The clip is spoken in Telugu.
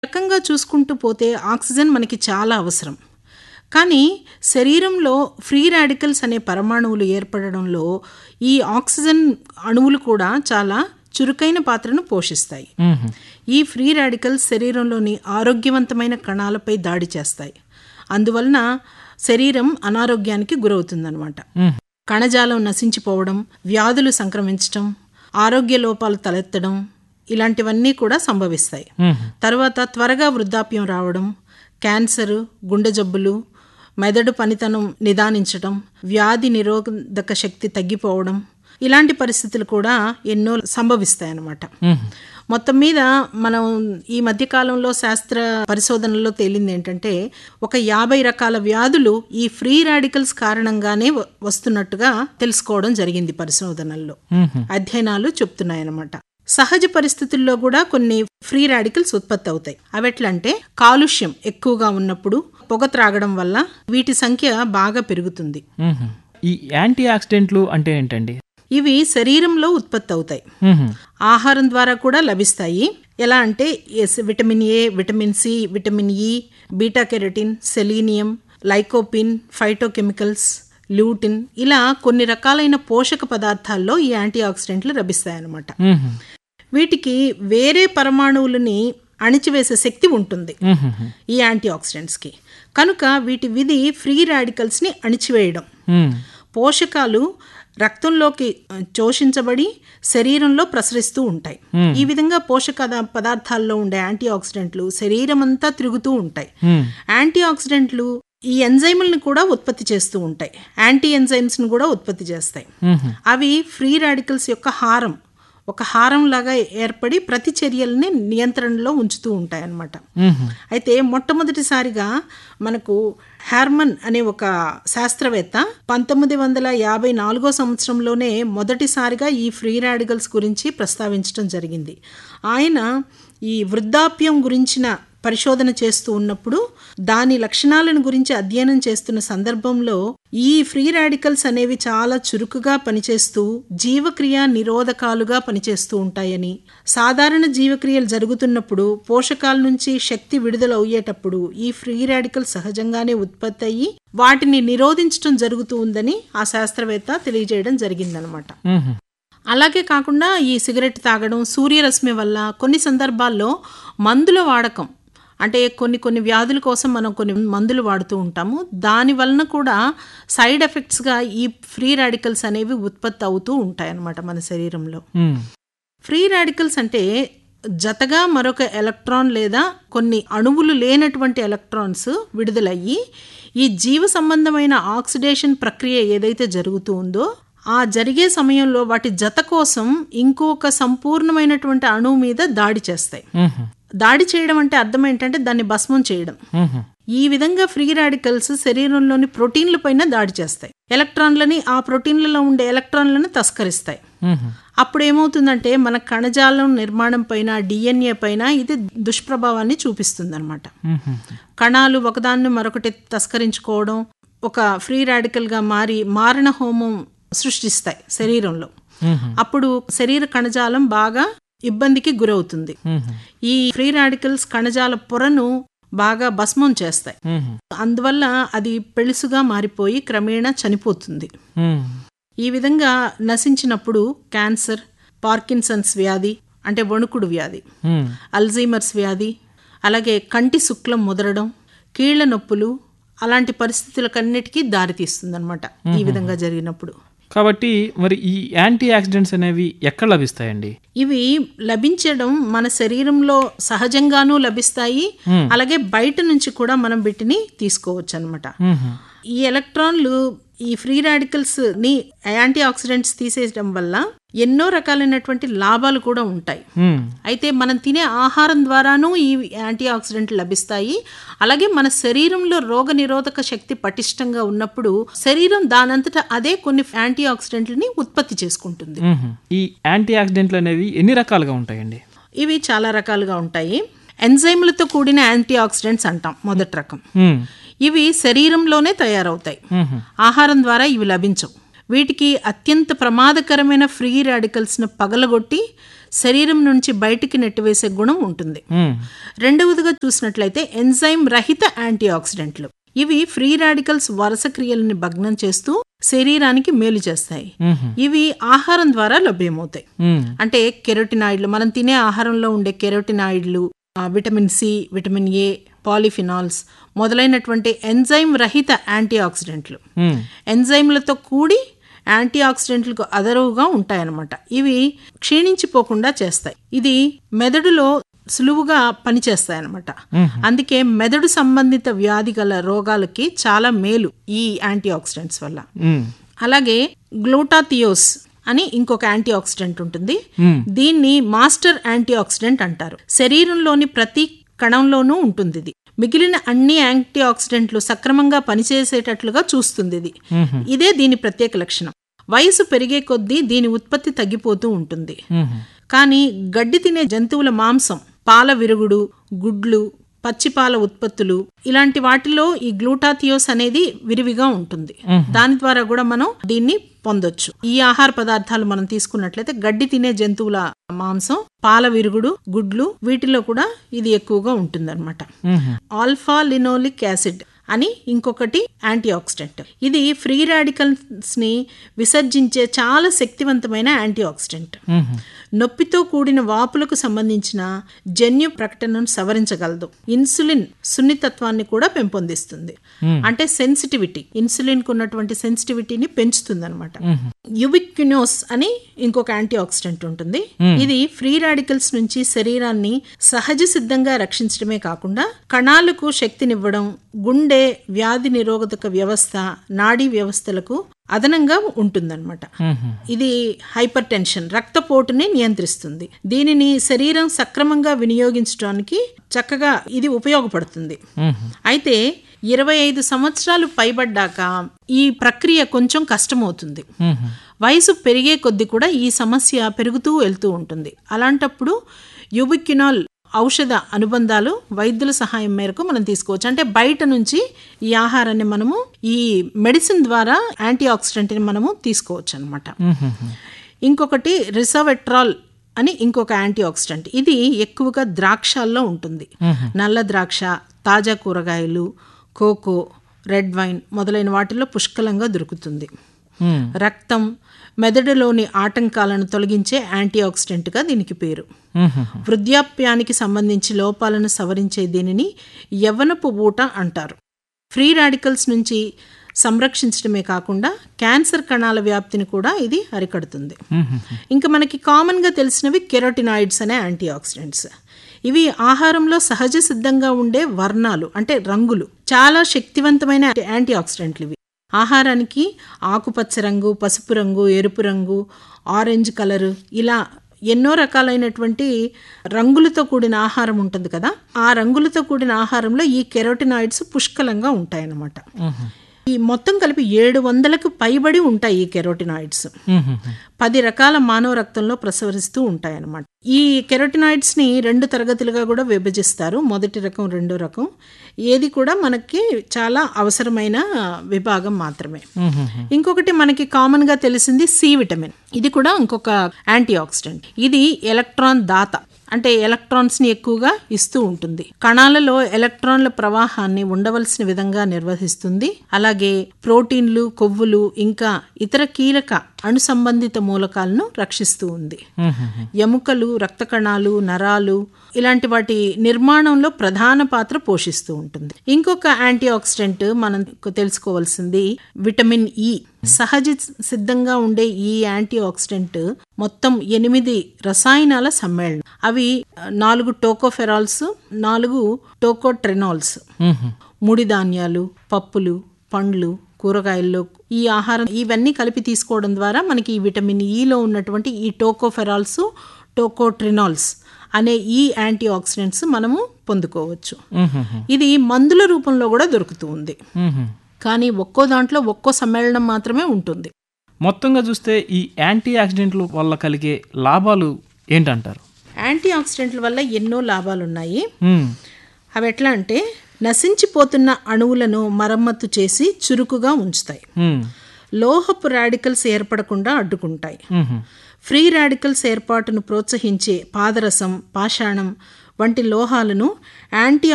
రకంగా చూసుకుంటూ పోతే ఆక్సిజన్ మనకి చాలా అవసరం కానీ శరీరంలో ఫ్రీ రాడికల్స్ అనే పరమాణువులు ఏర్పడడంలో ఈ ఆక్సిజన్ అణువులు కూడా చాలా చురుకైన పాత్రను పోషిస్తాయి ఈ ఫ్రీ రాడికల్స్ శరీరంలోని ఆరోగ్యవంతమైన కణాలపై దాడి చేస్తాయి అందువలన శరీరం అనారోగ్యానికి గురవుతుందన్నమాట కణజాలం నశించిపోవడం వ్యాధులు సంక్రమించడం ఆరోగ్య లోపాలు తలెత్తడం ఇలాంటివన్నీ కూడా సంభవిస్తాయి తర్వాత త్వరగా వృద్ధాప్యం రావడం క్యాన్సర్ గుండె జబ్బులు మెదడు పనితనం నిదానించడం వ్యాధి నిరోధక శక్తి తగ్గిపోవడం ఇలాంటి పరిస్థితులు కూడా ఎన్నో సంభవిస్తాయి అన్నమాట మొత్తం మీద మనం ఈ మధ్యకాలంలో శాస్త్ర పరిశోధనలో తేలింది ఏంటంటే ఒక యాభై రకాల వ్యాధులు ఈ ఫ్రీ రాడికల్స్ కారణంగానే వ- వస్తున్నట్టుగా తెలుసుకోవడం జరిగింది పరిశోధనల్లో అధ్యయనాలు చెప్తున్నాయి అన్నమాట సహజ పరిస్థితుల్లో కూడా కొన్ని ఫ్రీ రాడికల్స్ ఉత్పత్తి అవుతాయి అవి ఎట్లంటే కాలుష్యం ఎక్కువగా ఉన్నప్పుడు పొగ త్రాగడం వల్ల వీటి సంఖ్య బాగా పెరుగుతుంది మ్మ్. ఈ యాంటీ ఆక్సిడెంట్లు అంటే ఏంటండి ఇవి శరీరంలో ఉత్పత్తి అవుతాయి మ్మ్. ఆహారం ద్వారా కూడా లభిస్తాయి ఎలా అంటే ఎస్ vitamin A vitamin C vitamin E beta carotene selenium lycopene phytochemicals lutein ఇలా కొన్ని రకాలైన పోషక పదార్థాల్లో ఈ యాంటీ ఆక్సిడెంట్లు లభిస్తాయన్నమాట మ్మ్. వీటికి వేరే పరమాణువులని అణిచివేసే శక్తి ఉంటుంది మ్మ్. ఈ యాంటీ ఆక్సిడెంట్స్కి కనుక వీటి విధి ఫ్రీ రాడికల్స్ని అణిచివేయడం మ్మ్. పోషకాలు రక్తంలోకి ఆ, శోషించబడి శరీరంలో ప్రసరిస్తూ ఉంటాయి ఈ విధంగా పోషక పద- పదార్థాల్లో ఉండే యాంటీ ఆక్సిడెంట్లు శరీరం అంతా తిరుగుతూ ఉంటాయి మ్మ్. యాంటీ ఆక్సిడెంట్లు ఈ ఎంజైములను కూడా ఉత్పత్తి చేస్తూ ఉంటాయి యాంటీ ఎంజైమ్స్ను కూడా ఉత్పత్తి చేస్తాయి మ్మ్. అవి ఫ్రీ రాడికల్స్ యొక్క హారం ఒక హారం లాగా ఏర్పడి ప్రతిచర్యల్ని నియంత్రణలో ఉంచుతూ ఉంటాయి అన్నమాట మ్మ్. అయితే మొట్టమొదటిసారిగా మనకు హార్మన్ అనే ఒక శాస్త్రవేత్త పంతొమ్మిది వందల యాభై నాలుగో సంవత్సరంలోనే మొదటిసారిగా ఈ ఫ్రీ రాడికల్స్ గురించి ప్రస్తావించడం జరిగింది ఆయన ఈ వృద్ధాప్యం గురించిన పరిశోధన చేస్తూ ఉన్నప్పుడు దాని లక్షణాలను గురించి అధ్యయనం చేస్తున్న సందర్భంలో ఈ ఫ్రీ రాడికల్స్ అనేవి చాలా చురుకుగా పనిచేస్తూ జీవక్రియ నిరోధకాలుగా పనిచేస్తూ ఉంటాయని సాధారణ జీవక్రియలు జరుగుతున్నప్పుడు పోషకాల నుంచి శక్తి విడుదల అయ్యేటప్పుడు ఈ ఫ్రీ రాడికల్ సహజంగానే ఉత్పత్తి అయ్యి వాటిని నిరోధించడం జరుగుతూ ఉందని ఆ శాస్త్రవేత్త తెలియజేయడం జరిగిందనమాట మ్మ్. అలాగే కాకుండా ఈ సిగరెట్ తాగడం సూర్యరశ్మి వల్ల కొన్ని సందర్భాల్లో మందుల వాడకం అంటే కొన్ని కొన్ని వ్యాధుల కోసం మనం కొన్ని మందులు వాడుతూ ఉంటాము దాని వలన కూడా సైడ్ ఎఫెక్ట్స్గా ఈ ఫ్రీ రాడికల్స్ అనేవి ఉత్పత్తి అవుతూ ఉంటాయి అన్నమాట మన శరీరంలో మ్మ్. ఫ్రీ రాడికల్స్ అంటే జతగా మరొక ఎలక్ట్రాన్ లేదా కొన్ని అణువులు లేనటువంటి ఎలక్ట్రాన్స్ విడుదలయ్యి ఈ జీవ సంబంధమైన ఆక్సిడేషన్ ప్రక్రియ ఏదైతే జరుగుతూ ఉందో ఆ జరిగే సమయంలో వాటి జత కోసం ఇంకొక సంపూర్ణమైనటువంటి అణువు మీద దాడి చేస్తాయి మ్మ్. దాడి చేయడం అంటే అర్థం ఏంటంటే దాన్ని భస్మం చేయడం మ్మ్. ఈ విధంగా ఫ్రీ రాడికల్స్ శరీరంలోని ప్రోటీన్ల పైన దాడి చేస్తాయి ఎలక్ట్రాన్లని ఆ ప్రోటీన్లలో ఉండే ఎలక్ట్రాన్లను తస్కరిస్తాయి మ్మ్. అప్పుడు ఏమవుతుందంటే మన కణజాలం నిర్మాణం పైన డిఎన్ఏ పైన ఇది దుష్ప్రభావాన్ని చూపిస్తుంది అనమాట మ్మ్. కణాలు ఒకదాన్ని మరొకటి తస్కరించుకోవడం ఒక ఫ్రీ రాడికల్గా మారి మారణ హోమం సృష్టిస్తాయి శరీరంలో మ్మ్. అప్పుడు శరీర కణజాలం బాగా ఇబ్బందికి గురవుతుంది మ్మ్. ఈ ఫ్రీ రాడికల్స్ కణజాల పొరను బాగా భస్మం చేస్తాయి మ్మ్. అందువల్ల అది పెళుసుగా మారిపోయి క్రమేణా చనిపోతుంది మ్మ్. ఈ విధంగా నశించినప్పుడు క్యాన్సర్ పార్కిన్సన్స్ వ్యాధి అంటే వణుకుడు వ్యాధి మ్మ్. అల్జీమర్స్ వ్యాధి అలాగే కంటి శుక్లం ముదరడం కీళ్ల నొప్పులు అలాంటి పరిస్థితులకన్నిటికీ దారితీస్తుందన్నమాట ఈ విధంగా జరిగినప్పుడు కాబట్టి మరి ఈ యాంటీ ఆక్సిడెంట్స్ అనేవి ఎక్కడ లభిస్తాయండి ఇవి లభించడం మన శరీరంలో సహజంగానూ లభిస్తాయి అలాగే బయట నుంచి కూడా మనం వీటిని తీసుకోవచ్చు అనమాట మ్మ్. ఈ ఎలక్ట్రాన్లు ఈ ఫ్రీ రాడికల్స్ ని యాంటీ ఆక్సిడెంట్స్ తీసేయడం వల్ల ఎన్నో రకాలైనటువంటి లాభాలు కూడా ఉంటాయి మ్మ్. అయితే మనం తినే ఆహారం ద్వారానూ ఈ యాంటీ ఆక్సిడెంట్లు లభిస్తాయి అలాగే మన శరీరంలో రోగ నిరోధక శక్తి పటిష్టంగా ఉన్నప్పుడు శరీరం దానంతటా అదే కొన్ని యాంటీ ఆక్సిడెంట్లని ఉత్పత్తి చేసుకుంటుంది మ్మ్. ఈ యాంటీ ఆక్సిడెంట్లు అనేవి ఎన్ని రకాలుగా ఉంటాయండి ఇవి చాలా రకాలుగా ఉంటాయి ఎంజైమ్లతో కూడిన యాంటీ ఆక్సిడెంట్స్ అంటాం మొదటి రకం మ్మ్. ఇవి శరీరంలోనే తయారవుతాయి మ్మ్. ఆహారం ద్వారా ఇవి లభించవు వీటికి అత్యంత ప్రమాదకరమైన ఫ్రీ రాడికల్స్ను పగలగొట్టి శరీరం నుంచి బయటికి నెట్టివేసే గుణం ఉంటుంది మ్మ్. రెండవదిగా చూసినట్లయితే ఎంజైమ్ రహిత యాంటీ ఆక్సిడెంట్లు ఇవి ఫ్రీ రాడికల్స్ వరుస క్రియలని భగ్నం చేస్తూ శరీరానికి మేలు చేస్తాయి మ్మ్. ఇవి ఆహారం ద్వారా లభ్యమవుతాయి మ్మ్. అంటే కెరోటినాయిడ్లు మనం తినే ఆహారంలో ఉండే కెరోటినాయిడ్లు ఆ, vitamin C vitamin A polyphenols మొదలైనటువంటి ఎంజైమ్ రహిత యాంటీ ఆక్సిడెంట్లు మ్మ్. ఎంజైమ్లతో కూడి యాంటీ ఆక్సిడెంట్లకు అదరువుగా ఉంటాయన్నమాట ఇవి క్షీణించిపోకుండా చేస్తాయి ఇది మెదడులో సులువుగా పనిచేస్తాయి అన్నమాట అందుకే మెదడు సంబంధిత వ్యాధి గల రోగాలకి చాలా మేలు ఈ యాంటీ ఆక్సిడెంట్స్ వల్ల మ్మ్. అలాగే గ్లూటాథియోస్ అని ఇంకొక యాంటీ ఆక్సిడెంట్ ఉంటుంది మ్మ్. దీన్ని మాస్టర్ యాంటీ ఆక్సిడెంట్ అంటారు శరీరంలోని ప్రతి కణంలోనూ ఉంటుంది ఇది మిగిలిన అన్ని యాంటీ ఆక్సిడెంట్లు సక్రమంగా పనిచేసేటట్లుగా చూస్తుంది ఇది మ్మ్. ఇదే దీని ప్రత్యేక లక్షణం వయసు పెరిగే కొద్దీ దీని ఉత్పత్తి తగ్గిపోతూ ఉంటుంది మ్మ్. కానీ గడ్డి తినే జంతువుల మాంసం పాల విరుగుడు గుడ్లు పచ్చిపాల ఉత్పత్తులు ఇలాంటి వాటిలో ఈ గ్లూటాథియోస్ అనేది విరివిగా ఉంటుంది దాని ద్వారా కూడా మనం దీన్ని పొందొచ్చు ఈ ఆహార పదార్థాలు మనం తీసుకున్నట్లయితే గడ్డి తినే జంతువుల మాంసం పాల విరుగుడు గుడ్లు వీటిలో కూడా ఇది ఎక్కువగా ఉంటుందన్నమాట మ్మ్. ఆల్ఫా లినోలిక్ యాసిడ్ అని ఇంకొకటి యాంటీ ఆక్సిడెంట్ ఇది ఫ్రీ రాడికల్స్ ని విసర్జించే చాలా శక్తివంతమైన యాంటీ ఆక్సిడెంట్ మ్మ్. నొప్పితో కూడిన వాపులకు సంబంధించిన జన్యు ప్రకటనను సవరించగలదు ఇన్సులిన్ సున్నితత్వాన్ని కూడా పెంపొందిస్తుంది అంటే సెన్సిటివిటీ ఇన్సులిన్ కు ఉన్నటువంటి సెన్సిటివిటీని పెంచుతుంది అనమాట యుబిక్యునోస్ అని ఇంకొక యాంటీ ఆక్సిడెంట్ ఉంటుంది ఇది ఫ్రీ రాడికల్స్ నుంచి శరీరాన్ని సహజ సిద్ధంగా రక్షించడమే కాకుండా కణాలకు శక్తినివ్వడం గుండె వ్యాధి నిరోధక వ్యవస్థ నాడీ వ్యవస్థలకు అదనంగా ఉంటుందన్నమాట మ్మ్. ఇది హైపర్ టెన్షన్ రక్తపోటుని నియంత్రిస్తుంది దీనిని శరీరం సక్రమంగా వినియోగించడానికి చక్కగా ఇది ఉపయోగపడుతుంది మ్మ్. అయితే ఇరవై ఐదు సంవత్సరాలు పైబడ్డాక ఈ ప్రక్రియ కొంచెం కష్టమవుతుంది మ్మ్. వయసు పెరిగే కొద్దీ కూడా ఈ సమస్య పెరుగుతూ వెళ్తూ ఉంటుంది అలాంటప్పుడు యూబిక్యునాల్ ఔషధ అనుబంధాలు వైద్యుల సహాయం మేరకు మనం తీసుకోవచ్చు అంటే బయట నుంచి ఈ ఆహారాన్ని మనము ఈ మెడిసిన్ ద్వారా యాంటీ ఆక్సిడెంట్ని మనము తీసుకోవచ్చు అనమాట మ్మ్. ఇంకొకటి రిసవెట్రాల్ అని ఇంకొక యాంటీ ఆక్సిడెంట్ ఇది ఎక్కువగా ద్రాక్షాల్లో ఉంటుంది నల్ల ద్రాక్ష తాజా కూరగాయలు కోకో రెడ్ వైన్ మొదలైన వాటిల్లో పుష్కలంగా దొరుకుతుంది మ్మ్. రక్తం మెదడులోని ఆటంకాలను తొలగించే యాంటీ ఆక్సిడెంట్గా దీనికి పేరు మ్మ్. వృద్ధాప్యానికి సంబంధించి లోపాలను సవరించే దీనిని యవ్వనపు ఊట అంటారు ఫ్రీ రాడికల్స్ నుంచి సంరక్షించడమే కాకుండా క్యాన్సర్ కణాల వ్యాప్తిని కూడా ఇది అరికడుతుంది మ్మ్. ఇంకా మనకి కామన్గా తెలిసినవి కెరోటినాయిడ్స్ అనే యాంటీ ఆక్సిడెంట్స్ ఇవి ఆహారంలో సహజ సిద్ధంగా ఉండే వర్ణాలు అంటే రంగులు చాలా శక్తివంతమైన యాంటీ ఆక్సిడెంట్లు ఇవి ఆహారానికి ఆకుపచ్చ రంగు పసుపు రంగు ఎరుపు రంగు ఆరెంజ్ కలరు ఇలా ఎన్నో రకాలైనటువంటి రంగులతో కూడిన ఆహారం ఉంటుంది కదా ఆ రంగులతో కూడిన ఆహారంలో ఈ కెరోటినాయిడ్స్ పుష్కలంగా ఉంటాయన్నమాట మ్మ్. ఈ మొత్తం కలిపి ఏడు వందలకు పైబడి ఉంటాయి ఈ కెరోటినాయిడ్స్ మ్మ్. పది రకాల మానవ రక్తంలో ప్రసరిస్తూ ఉంటాయన్నమాట ఈ కెరోటినాయిడ్స్ ని రెండు తరగతులుగా కూడా విభజిస్తారు మొదటి రకం రెండో రకం ఏది కూడా మనకి చాలా అవసరమైన విభాగం మాత్రమే మ్మ్. ఇంకొకటి మనకి కామన్ గా తెలిసింది సి విటమిన్ ఇది కూడా ఇంకొక యాంటీ ఆక్సిడెంట్ ఇది ఎలక్ట్రాన్ దాత అంటే ఎలక్ట్రాన్స్ ని ఎక్కువగా ఇస్తూ ఉంటుంది కణాలలో ఎలక్ట్రాన్ల ప్రవాహాన్ని ఉండవలసిన విధంగా నిర్వహిస్తుంది అలాగే ప్రోటీన్లు కొవ్వులు ఇంకా ఇతర కీలక అణు సంబంధిత మూలకాలను రక్షిస్తూ ఉంది మ్మ్. ఎముకలు రక్త కణాలు నరాలు ఇలాంటి వాటి నిర్మాణంలో ప్రధాన పాత్ర పోషిస్తూ ఉంటుంది ఇంకొక యాంటీ ఆక్సిడెంట్ మనం తెలుసుకోవాల్సింది విటమిన్ ఇ సహజ సిద్ధంగా ఉండే ఈ యాంటీ ఆక్సిడెంట్ మొత్తం ఎనిమిది రసాయనాల సమ్మేళనం అవి ఆ, నాలుగు టోకోఫెరాల్స్ నాలుగు టోకోట్రెనాల్స్ మ్మ్. ముడి ధాన్యాలు పప్పులు పండ్లు కూరగాయల్లో ఈ ఆహారం ఇవన్నీ కలిపి తీసుకోవడం ద్వారా మనకి ఈ విటమిన్ ఈలో ఉన్నటువంటి ఈ టోకోఫెరాల్స్ టోకోట్రినాల్స్ అనే ఈ యాంటీ ఆక్సిడెంట్స్ మనము పొందుకోవచ్చు మ్మ్. ఇది మందుల రూపంలో కూడా దొరుకుతూ ఉంది మ్మ్. కానీ ఒక్కో దాంట్లో ఒక్కో సమ్మేళనం మాత్రమే ఉంటుంది మొత్తంగా చూస్తే ఈ యాంటీ ఆక్సిడెంట్ల వల్ల కలిగే లాభాలు ఏంటంటారు యాంటీ ఆక్సిడెంట్ల వల్ల ఎన్నో లాభాలు ఉన్నాయి మ్మ్. అవి ఎట్లా అంటే నశించిపోతున్న అణువులను మరమ్మతు చేసి చురుకుగా ఉంచుతాయి మ్మ్. లోహపు రాడికల్స్ ఏర్పడకుండా అడ్డుకుంటాయి మ్మ్. ఫ్రీ రాడికల్స్ ఏర్పాటును ప్రోత్సహించే పాదరసం పాషాణం వంటి లోహాలను యాంటీ